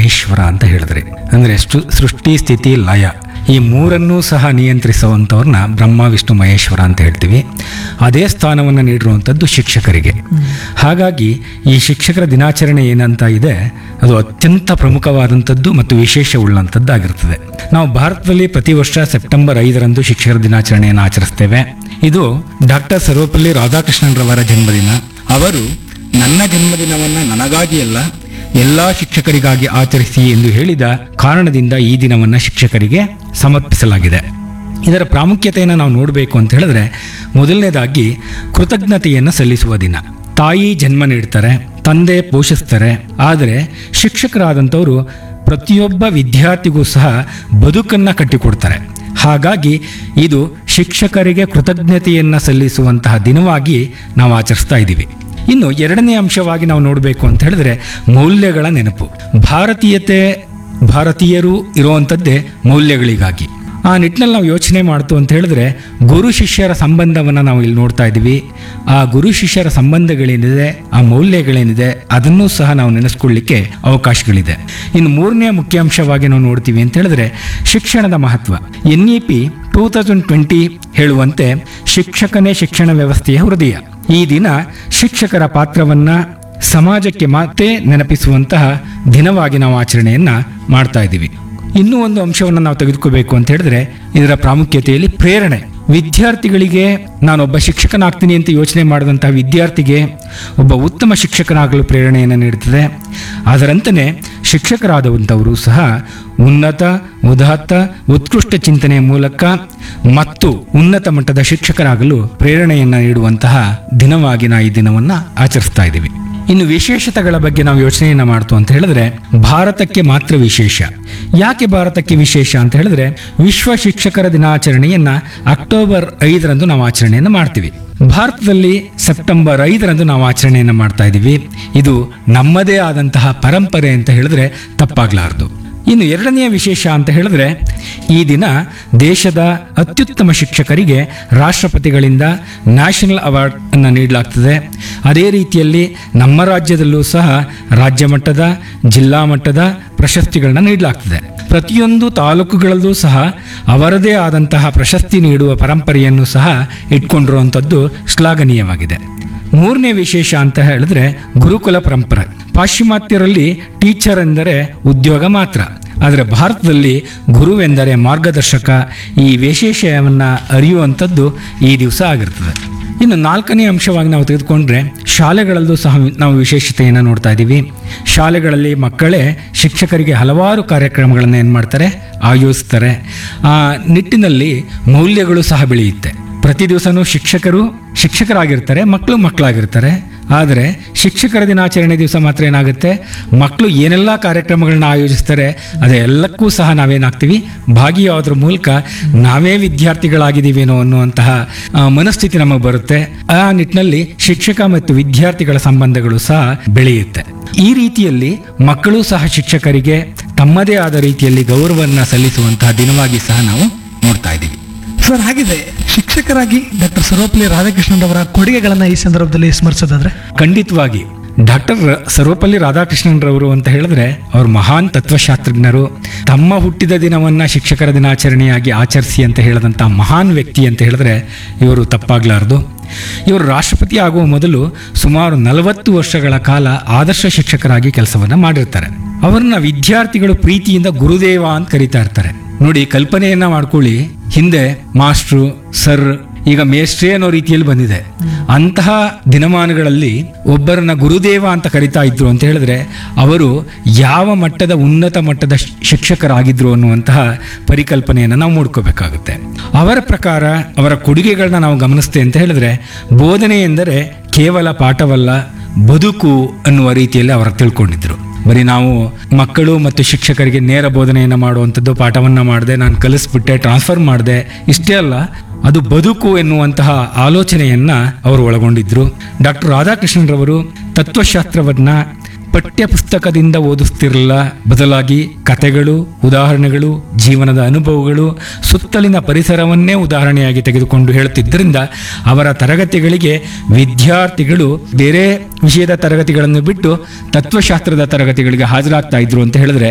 ಮಹೇಶ್ವರ ಅಂತ ಹೇಳಿದ್ರಿ ಅಂದ್ರೆ ಸೃ- ಸೃಷ್ಟಿ ಸ್ಥಿತಿ ಲಯ ಈ ಮೂರನ್ನೂ ಸಹ ನಿಯಂತ್ರಿಸುವಂಥವ್ರನ್ನ ಬ್ರಹ್ಮ ವಿಷ್ಣು ಮಹೇಶ್ವರ ಅಂತ ಹೇಳ್ತೀವಿ ಅದೇ ಸ್ಥಾನವನ್ನು ನೀಡಿರುವಂಥದ್ದು ಶಿಕ್ಷಕರಿಗೆ ಹಾಗಾಗಿ ಈ ಶಿಕ್ಷಕರ ದಿನಾಚರಣೆ ಏನಂತ ಇದೆ ಅದು ಅತ್ಯಂತ ಪ್ರಮುಖವಾದಂಥದ್ದು ಮತ್ತು ವಿಶೇಷ ಉಳ್ಳಂಥದ್ದಾಗಿರ್ತದೆ ನಾವು ಭಾರತದಲ್ಲಿ ಪ್ರತಿ ವರ್ಷ ಸೆಪ್ಟೆಂಬರ್ ಐದರಂದು ಶಿಕ್ಷಕರ ದಿನಾಚರಣೆಯನ್ನು ಆಚರಿಸ್ತೇವೆ ಇದು ಡಾಕ್ಟರ್ ಸರ್ವಪಲ್ಲಿ ರಾಧಾಕೃಷ್ಣನ್ರವರ ಜನ್ಮದಿನ ಅವರು ನನ್ನ ಜನ್ಮದಿನವನ್ನು ನನಗಾಗಿ ಅಲ್ಲ ಎಲ್ಲ ಶಿಕ್ಷಕರಿಗಾಗಿ ಆಚರಿಸಿ ಎಂದು ಹೇಳಿದ ಕಾರಣದಿಂದ ಈ ದಿನವನ್ನು ಶಿಕ್ಷಕರಿಗೆ ಸಮರ್ಪಿಸಲಾಗಿದೆ ಇದರ ಪ್ರಾಮುಖ್ಯತೆಯನ್ನು ನಾವು ನೋಡಬೇಕು ಅಂತ ಹೇಳಿದ್ರೆ ಮೊದಲನೇದಾಗಿ ಕೃತಜ್ಞತೆಯನ್ನು ಸಲ್ಲಿಸುವ ದಿನ ತಾಯಿ ಜನ್ಮ ನೀಡ್ತಾರೆ ತಂದೆ ಪೋಷಿಸ್ತಾರೆ ಆದರೆ ಶಿಕ್ಷಕರಾದಂಥವರು ಪ್ರತಿಯೊಬ್ಬ ವಿದ್ಯಾರ್ಥಿಗೂ ಸಹ ಬದುಕನ್ನು ಕಟ್ಟಿಕೊಡ್ತಾರೆ ಹಾಗಾಗಿ ಇದು ಶಿಕ್ಷಕರಿಗೆ ಕೃತಜ್ಞತೆಯನ್ನು ಸಲ್ಲಿಸುವಂತಹ ದಿನವಾಗಿ ನಾವು ಆಚರಿಸ್ತಾ ಇದ್ದೀವಿ ಇನ್ನು ಎರಡನೇ ಅಂಶವಾಗಿ ನಾವು ನೋಡಬೇಕು ಅಂತ ಹೇಳಿದ್ರೆ ಮೌಲ್ಯಗಳ ನೆನಪು ಭಾರತೀಯತೆ ಭಾರತೀಯರು ಇರುವಂಥದ್ದೇ ಮೌಲ್ಯಗಳಿಗಾಗಿ ಆ ನಿಟ್ಟಿನಲ್ಲಿ ನಾವು ಯೋಚನೆ ಮಾಡ್ತು ಅಂತ ಹೇಳಿದ್ರೆ ಗುರು ಶಿಷ್ಯರ ಸಂಬಂಧವನ್ನು ನಾವು ಇಲ್ಲಿ ನೋಡ್ತಾ ಇದ್ದೀವಿ ಆ ಗುರು ಶಿಷ್ಯರ ಸಂಬಂಧಗಳೇನಿದೆ ಆ ಮೌಲ್ಯಗಳೇನಿದೆ ಅದನ್ನೂ ಸಹ ನಾವು ನೆನೆಸ್ಕೊಳ್ಳಿಕ್ಕೆ ಅವಕಾಶಗಳಿದೆ ಇನ್ನು ಮೂರನೇ ಮುಖ್ಯ ಅಂಶವಾಗಿ ನಾವು ನೋಡ್ತೀವಿ ಅಂತ ಹೇಳಿದ್ರೆ ಶಿಕ್ಷಣದ ಮಹತ್ವ N E P two thousand twenty ಹೇಳುವಂತೆ ಶಿಕ್ಷಕನೇ ಶಿಕ್ಷಣ ವ್ಯವಸ್ಥೆಯ ಹೃದಯ ಈ ದಿನ ಶಿಕ್ಷಕರ ಪಾತ್ರವನ್ನ ಸಮಾಜಕ್ಕೆ ಮತ್ತೆ ನೆನಪಿಸುವಂತಹ ದಿನವಾಗಿ ನಾವು ಆಚರಣೆಯನ್ನ ಮಾಡ್ತಾ ಇದ್ದೀವಿ ಇನ್ನೂ ಒಂದು ಅಂಶವನ್ನು ನಾವು ತೆಗೆದುಕೋಬೇಕು ಅಂತ ಹೇಳಿದ್ರೆ ಇದರ ಪ್ರಾಮುಖ್ಯತೆಯಲ್ಲಿ ಪ್ರೇರಣೆ ವಿದ್ಯಾರ್ಥಿಗಳಿಗೆ ನಾನೊಬ್ಬ ಶಿಕ್ಷಕನಾಗ್ತೀನಿ ಅಂತ ಯೋಚನೆ ಮಾಡಿದಂತಹ ವಿದ್ಯಾರ್ಥಿಗೆ ಒಬ್ಬ ಉತ್ತಮ ಶಿಕ್ಷಕನಾಗಲು ಪ್ರೇರಣೆಯನ್ನು ನೀಡುತ್ತದೆ ಅದರಂತೆಯೇ ಶಿಕ್ಷಕರಾದಂಥವರು ಸಹ ಉನ್ನತ ಉದಾತ್ತ ಉತ್ಕೃಷ್ಟ ಚಿಂತನೆಯ ಮೂಲಕ ಮತ್ತು ಉನ್ನತ ಮಟ್ಟದ ಶಿಕ್ಷಕರಾಗಲು ಪ್ರೇರಣೆಯನ್ನು ನೀಡುವಂತಹ ದಿನವಾಗಿ ನಾವು ಈ ದಿನವನ್ನು ಆಚರಿಸ್ತಾ ಇದ್ದೀವಿ ಇನ್ನು ವಿಶೇಷತೆಗಳ ಬಗ್ಗೆ ನಾವು ಯೋಚನೆಯನ್ನ ಮಾಡ್ತು ಅಂತ ಹೇಳಿದ್ರೆ ಭಾರತಕ್ಕೆ ಮಾತ್ರ ವಿಶೇಷ ಯಾಕೆ ಭಾರತಕ್ಕೆ ವಿಶೇಷ ಅಂತ ಹೇಳಿದ್ರೆ ವಿಶ್ವ ಶಿಕ್ಷಕರ ದಿನಾಚರಣೆಯನ್ನ ಅಕ್ಟೋಬರ್ ಐದರಂದು ನಾವು ಆಚರಣೆಯನ್ನು ಮಾಡ್ತೀವಿ ಭಾರತದಲ್ಲಿ ಸೆಪ್ಟೆಂಬರ್ ಐದರಂದು ನಾವು ಆಚರಣೆಯನ್ನು ಮಾಡ್ತಾ ಇದ್ದೀವಿ ಇದು ನಮ್ಮದೇ ಆದಂತಹ ಪರಂಪರೆ ಅಂತ ಹೇಳಿದ್ರೆ ತಪ್ಪಾಗ್ಲಾರ್ದು ಇನ್ನು ಎರಡನೆಯ ವಿಶೇಷ ಅಂತ ಹೇಳಿದ್ರೆ ಈ ದಿನ ದೇಶದ ಅತ್ಯುತ್ತಮ ಶಿಕ್ಷಕರಿಗೆ ರಾಷ್ಟ್ರಪತಿಗಳಿಂದ ನ್ಯಾಷನಲ್ ಅವಾರ್ಡ್ ಅನ್ನು ನೀಡಲಾಗ್ತದೆ ಅದೇ ರೀತಿಯಲ್ಲಿ ನಮ್ಮ ರಾಜ್ಯದಲ್ಲೂ ಸಹ ರಾಜ್ಯ ಮಟ್ಟದ ಜಿಲ್ಲಾ ಮಟ್ಟದ ಪ್ರಶಸ್ತಿಗಳನ್ನ ನೀಡಲಾಗ್ತದೆ ಪ್ರತಿಯೊಂದು ತಾಲೂಕುಗಳಲ್ಲೂ ಸಹ ಅವರದೇ ಆದಂತಹ ಪ್ರಶಸ್ತಿ ನೀಡುವ ಪರಂಪರೆಯನ್ನು ಸಹ ಇಟ್ಕೊಂಡಿರುವಂಥದ್ದು ಶ್ಲಾಘನೀಯವಾಗಿದೆ ಮೂರನೇ ವಿಶೇಷ ಅಂತ ಹೇಳಿದ್ರೆ ಗುರುಕುಲ ಪರಂಪರೆ ಪಾಶ್ಚಿಮಾತ್ಯರಲ್ಲಿ ಟೀಚರ್ ಎಂದರೆ ಉದ್ಯೋಗ ಮಾತ್ರ ಆದರೆ ಭಾರತದಲ್ಲಿ ಗುರುವೆಂದರೆ ಮಾರ್ಗದರ್ಶಕ ಈ ವಿಶೇಷವನ್ನು ಅರಿಯುವಂಥದ್ದು ಈ ದಿವಸ ಆಗಿರ್ತದೆ ಇನ್ನು ನಾಲ್ಕನೇ ಅಂಶವಾಗಿ ನಾವು ತೆಗೆದುಕೊಂಡ್ರೆ ಶಾಲೆಗಳಲ್ಲೂ ಸಹ ನಾವು ವಿಶೇಷತೆಯನ್ನು ನೋಡ್ತಾ ಇದ್ದೀವಿ ಶಾಲೆಗಳಲ್ಲಿ ಮಕ್ಕಳೇ ಶಿಕ್ಷಕರಿಗೆ ಹಲವಾರು ಕಾರ್ಯಕ್ರಮಗಳನ್ನು ಏನು ಮಾಡ್ತಾರೆ ಆಯೋಜಿಸ್ತಾರೆ ಆ ನಿಟ್ಟಿನಲ್ಲಿ ಮೌಲ್ಯಗಳು ಸಹ ಬೆಳೆಯುತ್ತೆ ಪ್ರತಿ ದಿವಸನೂ ಶಿಕ್ಷಕರು ಶಿಕ್ಷಕರಾಗಿರ್ತಾರೆ ಮಕ್ಕಳು ಮಕ್ಕಳಾಗಿರ್ತಾರೆ ಆದರೆ ಶಿಕ್ಷಕರ ದಿನಾಚರಣೆ ದಿವಸ ಮಾತ್ರ ಏನಾಗುತ್ತೆ ಮಕ್ಕಳು ಏನೆಲ್ಲ ಕಾರ್ಯಕ್ರಮಗಳನ್ನ ಆಯೋಜಿಸ್ತಾರೆ ಅದೆಲ್ಲಕ್ಕೂ ಸಹ ನಾವೇನಾಗ್ತೀವಿ ಭಾಗಿಯಾಗೋದ್ರ ಮೂಲಕ ನಾವೇ ವಿದ್ಯಾರ್ಥಿಗಳಾಗಿದ್ದೀವೇನೋ ಅನ್ನುವಂತಹ ಆ, ಮನಸ್ಥಿತಿ ನಮಗೆ ಬರುತ್ತೆ ಆ ನಿಟ್ಟಿನಲ್ಲಿ ಶಿಕ್ಷಕ ಮತ್ತು ವಿದ್ಯಾರ್ಥಿಗಳ ಸಂಬಂಧಗಳು ಸಹ ಬೆಳೆಯುತ್ತೆ ಈ ರೀತಿಯಲ್ಲಿ ಮಕ್ಕಳು ಸಹ ಶಿಕ್ಷಕರಿಗೆ ತಮ್ಮದೇ ಆದ ರೀತಿಯಲ್ಲಿ ಗೌರವವನ್ನು ಸಲ್ಲಿಸುವಂತಹ ದಿನವಾಗಿ ಸಹ ನಾವು ನೋಡ್ತಾ ಇದ್ದೀವಿ ಸರ್ ಹಾಗಿದೆ ಶಿಕ್ಷಕರಾಗಿ ಡಾಕ್ಟರ್ ಸರ್ವಪಲ್ಲಿ ರಾಧಾಕೃಷ್ಣನ್ ಅವರ ಕೊಡುಗೆಗಳನ್ನ ಈ ಸಂದರ್ಭದಲ್ಲಿ ಸ್ಮರಿಸೋದಾದ್ರೆ ಖಂಡಿತವಾಗಿ ಡಾಕ್ಟರ್ ಸರ್ವಪಲ್ಲಿ ರಾಧಾಕೃಷ್ಣನ್ರವರು ಅಂತ ಹೇಳಿದ್ರೆ ಅವರು ಮಹಾನ್ ತತ್ವಶಾಸ್ತ್ರಜ್ಞರು ತಮ್ಮ ಹುಟ್ಟಿದ ದಿನವನ್ನ ಶಿಕ್ಷಕರ ದಿನಾಚರಣೆಯಾಗಿ ಆಚರಿಸಿ ಅಂತ ಹೇಳಿದಂಥ ಮಹಾನ್ ವ್ಯಕ್ತಿ ಅಂತ ಹೇಳಿದ್ರೆ ಇವರು ತಪ್ಪಾಗ್ಲಾರ್ದು ಇವರು ರಾಷ್ಟ್ರಪತಿ ಆಗುವ ಮೊದಲು ಸುಮಾರು ನಲವತ್ತು ವರ್ಷಗಳ ಕಾಲ ಆದರ್ಶ ಶಿಕ್ಷಕರಾಗಿ ಕೆಲಸವನ್ನ ಮಾಡಿರ್ತಾರೆ ಅವರನ್ನ ವಿದ್ಯಾರ್ಥಿಗಳು ಪ್ರೀತಿಯಿಂದ ಗುರುದೇವ ಅಂತ ಕರೀತಾ ಇರ್ತಾರೆ ನೋಡಿ ಕಲ್ಪನೆಯನ್ನ ಮಾಡ್ಕೊಳ್ಳಿ ಹಿಂದೆ ಮಾಸ್ಟ್ರು ಸರ್ ಈಗ ಮೇಷ್ಟ್ರೇ ಅನ್ನೋ ರೀತಿಯಲ್ಲಿ ಬಂದಿದೆ ಅಂತಹ ದಿನಮಾನಗಳಲ್ಲಿ ಒಬ್ಬರನ್ನ ಗುರುದೇವ ಅಂತ ಕರಿತಾ ಇದ್ರು ಅಂತ ಹೇಳಿದ್ರೆ ಅವರು ಯಾವ ಮಟ್ಟದ ಉನ್ನತ ಮಟ್ಟದ ಶ್- ಶಿಕ್ಷಕರಾಗಿದ್ರು ಅನ್ನುವಂತಹ ಪರಿಕಲ್ಪನೆಯನ್ನು ನಾವು ಮೂಡ್ಕೋಬೇಕಾಗುತ್ತೆ ಅವರ ಪ್ರಕಾರ ಅವರ ಕೊಡುಗೆಗಳನ್ನ ನಾವು ಗಮನಿಸ್ತೇ ಅಂತ ಹೇಳಿದ್ರೆ ಬೋಧನೆ ಎಂದರೆ ಕೇವಲ ಪಾಠವಲ್ಲ ಬದುಕು ಅನ್ನುವ ರೀತಿಯಲ್ಲಿ ಅವರು ತಿಳ್ಕೊಂಡಿದ್ರು ಬರೀ ನಾವು ಮಕ್ಕಳು ಮತ್ತು ಶಿಕ್ಷಕರಿಗೆ ನೇರ ಬೋಧನೆಯನ್ನು ಮಾಡುವಂಥದ್ದು ಪಾಠವನ್ನು ಮಾಡಿದೆ ನಾನು ಕಲಿಸ್ಬಿಟ್ಟೆ ಟ್ರಾನ್ಸ್ಫರ್ ಮಾಡಿದೆ ಇಷ್ಟೇ ಅಲ್ಲ ಅದು ಬದುಕು ಎನ್ನುವಂತಹ ಆಲೋಚನೆಯನ್ನ ಅವರು ಒಳಗೊಂಡಿದ್ರು ಡಾಕ್ಟರ್ ರಾಧಾಕೃಷ್ಣನ್ರವರು ತತ್ವಶಾಸ್ತ್ರವನ್ನ ಪಠ್ಯ ಪುಸ್ತಕದಿಂದ ಓದಿಸ್ತಿರಲಿಲ್ಲ ಬದಲಾಗಿ ಕಥೆಗಳು ಉದಾಹರಣೆಗಳು ಜೀವನದ ಅನುಭವಗಳು ಸುತ್ತಲಿನ ಪರಿಸರವನ್ನೇ ಉದಾಹರಣೆಯಾಗಿ ತೆಗೆದುಕೊಂಡು ಹೇಳುತ್ತಿದ್ದರಿಂದ ಅವರ ತರಗತಿಗಳಿಗೆ ವಿದ್ಯಾರ್ಥಿಗಳು ಬೇರೆ ವಿಷಯದ ತರಗತಿಗಳನ್ನು ಬಿಟ್ಟು ತತ್ವಶಾಸ್ತ್ರದ ತರಗತಿಗಳಿಗೆ ಹಾಜರಾಗ್ತಾ ಇದ್ರು ಅಂತ ಹೇಳಿದ್ರೆ